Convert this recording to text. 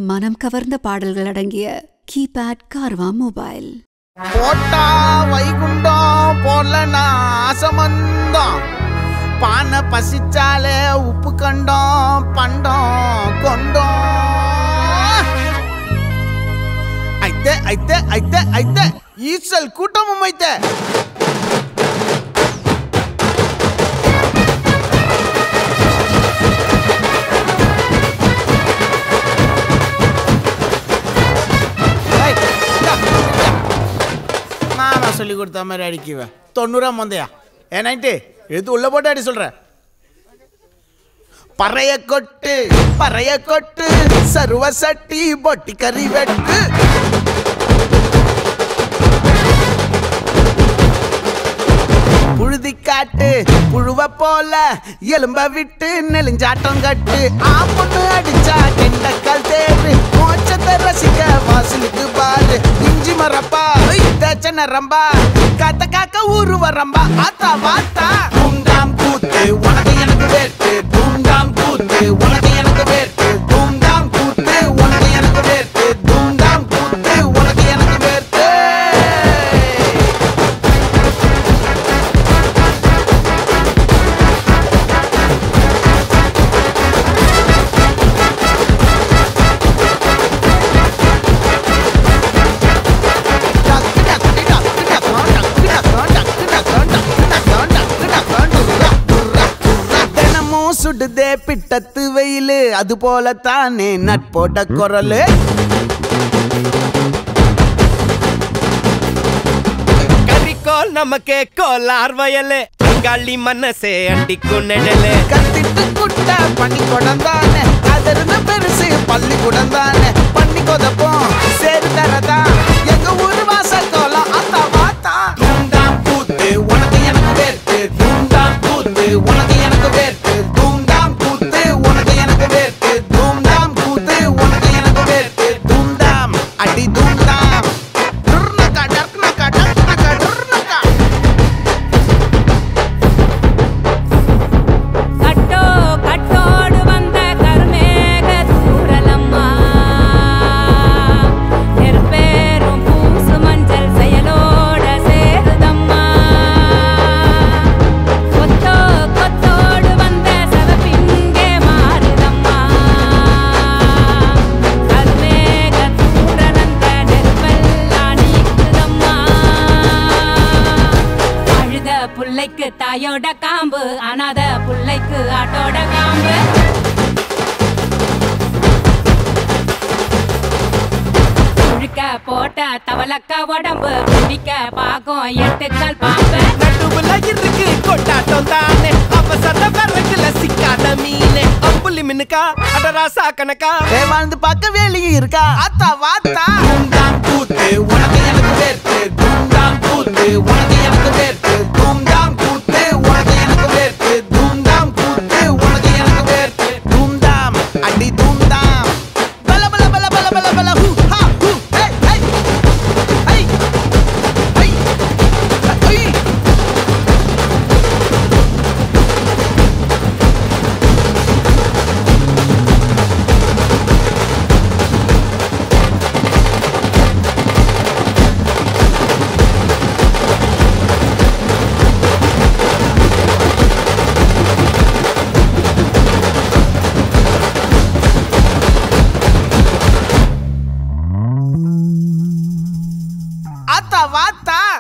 மனம் கவர்ந்த பாடல்கள் அடங்கிய கீபேட் கார்வா மொபைல் போட்டா வைகுண்டம் போடலனா ஆசமந்தம் பானை பசிச்சாலே உப்பு கண்டோம் பண்டம் கொண்டோம் ஐத்தே ஐத்தே ஐத்தே ஐத்தே ஈசல் கூட்டமும் ஐத்தே ஏய், இந்தா, இந்தா. மாமா சொல்லி கொடுத்த மாதிரி அடிக்குவேன் தொண்ணூறா மந்தையா ஏனாயிட்டு எடுத்து உள்ள போட்டு அடி சொல்ற பறைய கொட்டு பறைய கொட்டு சருவ சட்டி பொட்டி கறி வெட்டு புழுதி காட்டு புழுவ போல எலும்ப விட்டு நெலிஞ்சாட்டம் கட்டு ஆப்பொண்ணு அடிச்சா கெண்டக்கால் தேரு மோச்சத்தை ரசிக்க வாசலுக்கு பாரு இஞ்சி மரப்பா தேச்ச நரம்பா காத்த காக்க ஊரு வரம்பா ஆத்தா வாத்தா தூண்டாம் கூத்து உனக்கு எனக்கு வேட்டு தூண்டாம் கூத்து உனக்கு எனக்கு வேட்டு தூண்டாம் கூத்து உனக்கு எனக்கு வேட்டு தூண்டாம் கூத்து உனக்கு எனக்கு வேட்டு தினமும் சுடுதே பிட்டத்து வெயிலு அது போல தானே நட்போட குரலு கரிக்கோல் நமக்கு கோலார் வயலு கள்ளி மனசே அண்டிக்கும் நிழலு கத்திட்டு குட்ட பண்ணி கொடந்தானே அதிர்ந்து பெருசு பள்ளி குடந்தானே பண்ணி கொதப்போம் சேரு தரதா எங்க ஊரு வாசல் கோலம் அத்தா வாத்தா தூண்டாம் கூத்து உனக்கு எனக்கு வேர்த்து தூண்டாம் கூத்து உனக்கு எனக்கு வேர்த்து தூண்டாம் கூத்து உனக்கு எனக்கு வேர்த்து தூண்டாம் கூத்து உனக்கு எனக்கு வேர்த்து தூண்டாம் அடி தூண்டாம் டுர்னக்கா டர்னக்கா டர்னக்கா டுர்னக்கா கட்டோ கட்டோடு வந்த கருமேக தூரலம்மா நெருப்பேரும் பூசு மஞ்சள் செயலோட சேருதம்மா கொத்தோ கொத்தோடு வந்த சவப்பிங்கே மாறுதம்மா கருமேக தூரலந்த நெருப்பெல்லாம் நீக்குதம்மா அழுத புள்ளைக்கு தாயோட காம்பு அனாத புள்ளைக்கு ஆட்டோட காம்பு குழுக்க போட்ட தவளக்கா உடம்பு குடிக்க பாகம் எட்டுக்கால் பாம்பு நடுவுல இருக்கு கொட்டாட்டம் தானே அவசர விறகுல சிக்காத மீனே அம்புலி மின்னுக்கா அடராசா கணக்கா ஏ வாழ்ந்து பார்க்க வேலையும் இருக்கா அத்தா வாத்தா தூண்டாம் கூத்து உனக்கு எனக்கு வேர்த்து தூண்டாம் கூத்து உனக்கு எனக்கு வேர்த்து தூண்டாம் கூத்து உனக்கு எனக்கு வேர்த்து தூண்டாம் கூத்து உனக்கு எனக்கு வேர்த்து தூண்டாம் அடி தூண்டாம் பல பல பல பல பல பல ஹூ ஹா ஹூ ஹே ஹே ஹை ஹை ஹை அத்தா வாத்தா